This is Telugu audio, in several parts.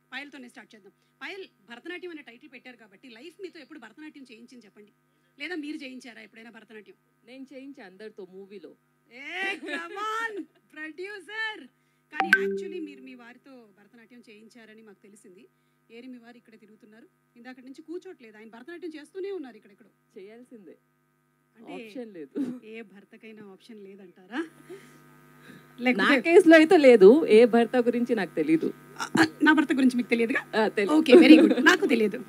పాయల్తోనే స్టార్ట్ చేద్దాం పాయల్ భరతనాట్యం అనే టైటిల్ పెట్టారు కాబట్టి లైఫ్ మీతో ఎప్పుడు భరతనాట్యం చేయించింది చెప్పండి లేదా మీరు చేయించారా ఎప్పుడైనా భరతనాట్యం నేను చేయించా అందరితో మూవీలో ఏ కమాన్ ప్రొడ్యూసర్ కానీ యాక్చువల్లీ మీరు మీ వారితో భరతనాట్యం చేయించారని మాకు తెలిసింది ఏరి మీ వారు ఇక్కడ తిరుగుతున్నారు ఇందాక నుంచి కూర్చోట్లేదు ఆయన భరతనాట్యం చేస్తూనే ఉన్నారు ఇక్కడెక్కడో చేయాల్సిందే అంటే ఆప్షన్ లేదు ఏ భర్తకైనా ఆప్షన్ లేదంటారా నా లేకపోతే కేసులో అయితే లేదు ఏ భర్త గురించి నాకు తెలీదు ఆ, ఆ, నా భర్త గురించి మీకు తెలియదుగా ఆ, తెలి- ఓకే వెరీ గుడ్ నాకు తెలియదు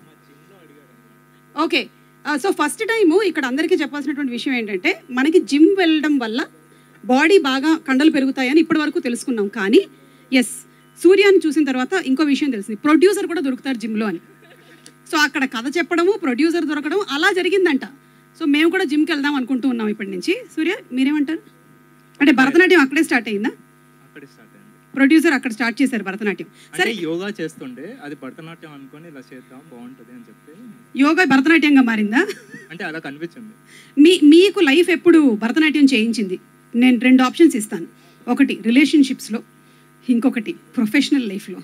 ఓకే సో ఫస్ట్ టైము ఇక్కడ అందరికీ చెప్పాల్సినటువంటి విషయం ఏంటంటే మనకి జిమ్ వెళ్ళడం వల్ల బాడీ బాగా కండలు పెరుగుతాయని ఇప్పటి వరకు తెలుసుకున్నాం కానీ ఎస్ సూర్యాన్ని చూసిన తర్వాత ఇంకో విషయం తెలిసింది ప్రొడ్యూసర్ కూడా దొరుకుతారు జిమ్లో అని సో అక్కడ కథ చెప్పడము ప్రొడ్యూసర్ దొరకడం అలా జరిగిందంట సో మేము కూడా జిమ్కి వెళ్దాం అనుకుంటూ ఉన్నాం ఇప్పటి నుంచి సూర్య మీరేమంటారు అంటే భరతనాట్యం అక్కడే స్టార్ట్ అయిందా అక్కడే స్టార్ట్ అయింది ప్రొడ్యూసర్ అక్కడ స్టార్ట్ చేశారు భరతనాట్యం అంటే సరే యోగా చేస్తుండే అది భరతనాట్యం అనుకొని ఇలా చేద్దాం బాగుంటది అని చెప్పి యోగా భరతనాట్యంగా మారిందా అంటే అలా కనిపించింది మీ మీకు లైఫ్ ఎప్పుడు భరతనాట్యం చేయించింది నేను రెండు ఆప్షన్స్ ఇస్తాను ఒకటి రిలేషన్షిప్స్లో ఇంకొకటి ప్రొఫెషనల్ లైఫ్లో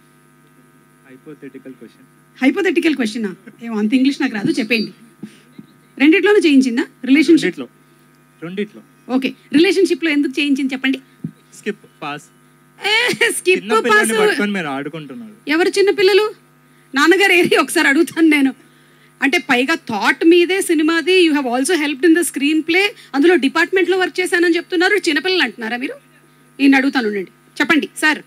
హైపోథెటికల్ క్వశ్చన్ హైపోథెటికల్ క్వశ్చనా ఏమో అంత ఇంగ్లీష్ నాకు రాదు చెప్పండి రెండిట్లోనూ చేయించిందా రిలేషన్షిప్ రెండిట్లో రెండిట్లో ఓకే రిలేషన్షిప్లో ఎందుకు చేయించింది చెప్పండి స్కిప్ పాస్ స్కిప్ చిన్న పాస్ పిల్లల్ని పట్టుకొని మీరు ఆడుకుంటున్నారు ఎవరు చిన్న పిల్లలు నాన్నగారు ఏరి ఒకసారి అడుగుతాను నేను అంటే పైగా థాట్ మీదే సినిమాది you have also helped in the screen play అందులో డిపార్ట్మెంట్లో వర్క్ చేశానని చెప్తున్నారు చిన్నపిల్లలు అంటున్నారా మీరు ఈయన అడుగుతాను ఉండండి చెప్పండి సార్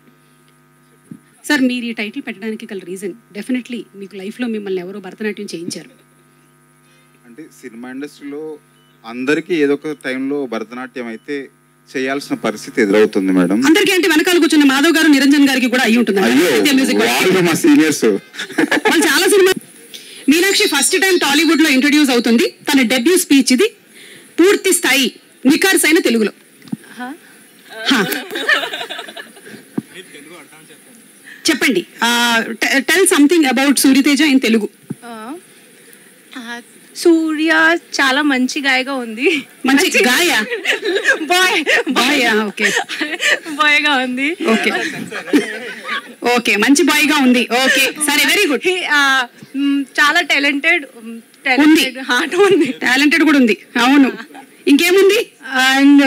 సార్ మీరు ఈ టైటిల్ పెట్టడానికి గల రీజన్ డెఫినెట్లీ మీకు లైఫ్లో మిమ్మల్ని ఎవరో భరతనాట్యం చేయించారు అంటే సినిమా ఇండస్ట్రీలో అందరికీ ఏదో ఒక టైంలో భరతనాట్యం అయితే చేయాల్సిన పరిస్థితి ఎదురవుతుంది మేడం అందరికీ అంటే వెనకాల కూర్చున్న మాధవ్ గారు నిరంజన్ గారికి కూడా అయి ఉంటుంది అయ్యో మ్యూజిక్ వాళ్ళు మా సీనియర్స్ వాళ్ళు చాలా సినిమా మీనాక్షి ఫస్ట్ టైం టాలీవుడ్ లో ఇంట్రడ్యూస్ అవుతుంది తన డెబ్యూ స్పీచ్ ఇది పూర్తి స్థాయి నికార్స్ అయిన తెలుగులో హా. చెప్పండి tell something about Suryateja in Telugu ఆ, సూర్య చాలా మంచి గాయగా ఉంది మంచి గాయ బాయ్ బాయ్ ఓకే బాయ్ గా ఉంది ఓకే ఓకే మంచి బాయ్ గా ఉంది ఓకే సరే వెరీ గుడ్ He, ఆ, మ్, చాలా టాలెంటెడ్ ఉంది. టాలెంటెడ్ హార్ట్ ఉంది టాలెంటెడ్ కూడా ఉంది అవును ఇంకేముంది అండ్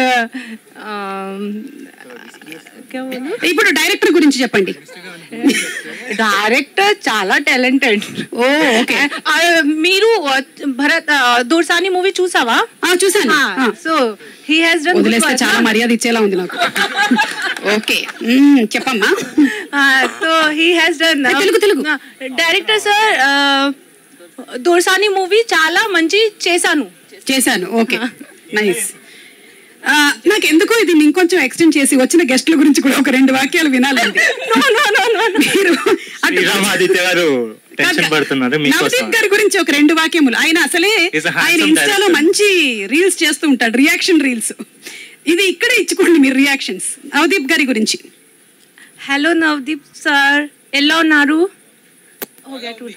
ఇప్పుడు డైరెక్టర్ గురించి చెప్పండి డైరెక్టర్ చాలా టాలెంటెడ్ ఓ ఓకే మీరు ఆ, భరత్ ఆ, దూర్సాని మూవీ చూసావా ఆ, చూశాను ఆ. సో హీ హాస్ డన్ వదిలేస్తే చాలా మర్యాద ఇచ్చేలా ఉంది నాకు ఓకే మ్మ్, చెప్పమ్మా so he has done Telugu, Telugu. Director sir Dorasani movie చాలా మంచి చేశాను చేశాను ఓకే నైస్ నాకు ఎందుకో ఇది ఇంకొంచెం ఎక్స్టెండ్ చేసి వచ్చిన గెస్ట్ల గురించి కూడా ఒక రెండు వాక్యాలు వినాలండి మీరు అటు- శ్రీరామాదిత్య గారు టెన్షన్ పడుతున్నారు మీకోసం నవదీప్ గారి గురించి ఒక రెండు వాక్యములు ఆయన అసలే He's a handsome ఆయన ఇన్స్టాలో director. మంచి రీల్స్ చేస్తూ ఉంటాడు రియాక్షన్ రీల్స్ ఇది ఇక్కడే ఇచ్చుకోండి మీరు రియాక్షన్స్ నవదీప్ గారి గురించి హలో నవదీప్ సార్ ఎలా ఉన్నారు ఓకే టూ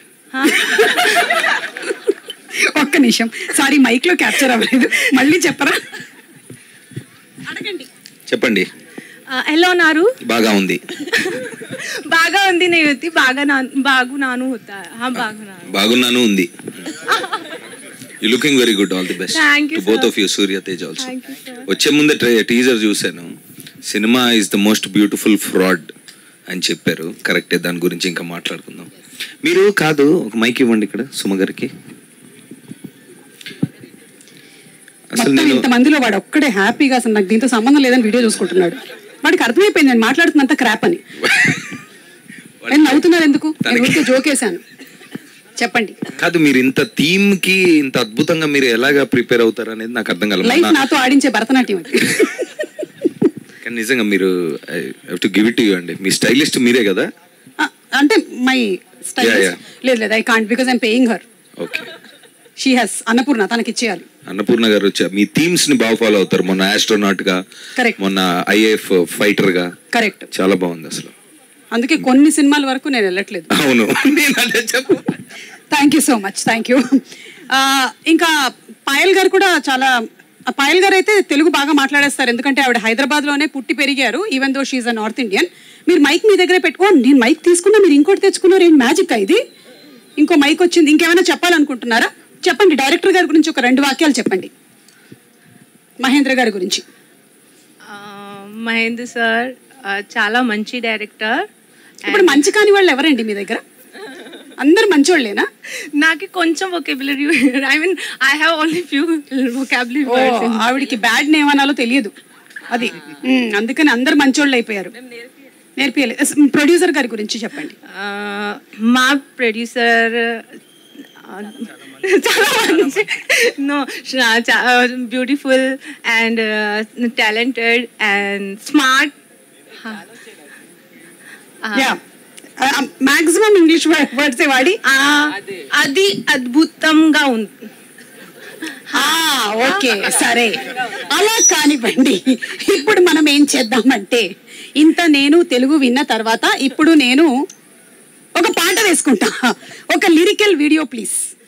ఒక్క నిమిషం సారీ మైక్ లో క్యాప్చర్ అవ్వలేదు మళ్ళీ చెప్పరా అడగండి చెప్పండి ఎలా ఉన్నారు బాగా ఉంది బాగా ఉంది నేను వచ్చి బాగా నా బాగున్నాను హోతా హా బాగున్నాను బాగున్నాను ఉంది you looking very good all the best Thank you, to both sir. Of you Surya Tej also Thank you, sir. వచ్చే ముందే టీజర్ చూశాను సినిమా is the most beautiful fraud అని చెప్పారు కరెక్టే దాని గురించి ఇంకా మాట్లాడుకుందాం మీరు కాదు ఒక మైక్ ఇవ్వండి ఇక్కడ సుమ గారికి అసలు మొత్తం నేను ఇంతమందిలో వాడు ఒక్కడే హ్యాపీగా అసలు నాకు దీంతో సంబంధం లేదని వీడియో చూసుకుంటున్నాడు వాడికి అర్థమైపోయింది నేను మాట్లాడుతున్నంత క్రాప్ అని నేను నవ్వుతున్నారు ఎందుకు నేను తనకి- ఊరికే జోకేశాను చెప్పండి కాదు మీరు ఇంత థీమ్ కి ఇంత అద్భుతంగా మీరు ఎలాగా ప్రిపేర్ అవుతారు అనేది నాకు అర్థం లైఫ్ కలదు నాతో ఆడించే భరతనాట్యం అది కానీ నిజంగా మీరు టు గివ్ ఇట్ యూ అండి మీ స్టైలిస్ట్ మీరే కదా ఆ, అంటే మై స్టైల్ Yeah, yeah. లేదు లేదు I can't because I'm paying her okay she has Annapurna తనకి ఇచ్చేయాలి అన్నపూర్ణ గారు వచ్చా మీ థీమ్స్ ని బాగా ఫాలో అవుతారు మొన్న ఆస్ట్రోనాట్ గా Correct. మొన్న ఐఏఎఫ్ ఫైటర్ గా కరెక్ట్ చాలా బాగుంది అసలు అందుకే కొన్ని సినిమాల వరకు నేను వెళ్ళట్లేదు అవును నేను అదే చెప్పు thank you so much thank you ఇంకా పాయల్ గారు కూడా చాలా ఆ పాయల్ గారు అయితే తెలుగు బాగా మాట్లాడేస్తారు ఎందుకంటే ఆవిడ హైదరాబాద్లోనే పుట్టి పెరిగారు even though she a North Indian మీరు మైక్ మీ దగ్గరే పెట్టుకో నేను మైక్ తీసుకున్నా మీరు ఇంకోటి తెచ్చుకున్నారు ఏంటి మ్యాజిక్ ఇది ఇంకో మైక్ వచ్చింది ఇంకేమైనా చెప్పాలనుకుంటున్నారా చెప్పండి డైరెక్టర్ గారి గురించి ఒక రెండు వాక్యాలు చెప్పండి మహేంద్ర గారి గురించి ఆ, మహేంద్ర సార్ ఆ, చాలా మంచి డైరెక్టర్ ఇప్పుడు మంచి కాని వాళ్ళు ఎవరండి మీ దగ్గర అందరు మంచోళ్ళేనా నాకు కొంచెం vocabulary I mean I have only few vocabulary ఓ ఆవిడికి బ్యాడ్ నేమ్ అనాలో తెలియదు అది ఉమ్, అందుకని అందరు మంచోళ్ళు అయిపోయారు నేర్పియాలి ప్రొడ్యూసర్ గారి గురించి చెప్పండి మా ప్రొడ్యూసర్ చాలా మంచి no beautiful and talented and smart yeah maximum English words వాడి అది అద్భుతంగా ఉంది ఓకే సరే అలా కానివ్వండి ఇప్పుడు మనం ఏం చేద్దామంటే ఇంత నేను తెలుగు విన్న తర్వాత ఇప్పుడు నేను ఒక పాట వేసుకుంటా ఒక లిరికల్ వీడియో ప్లీజ్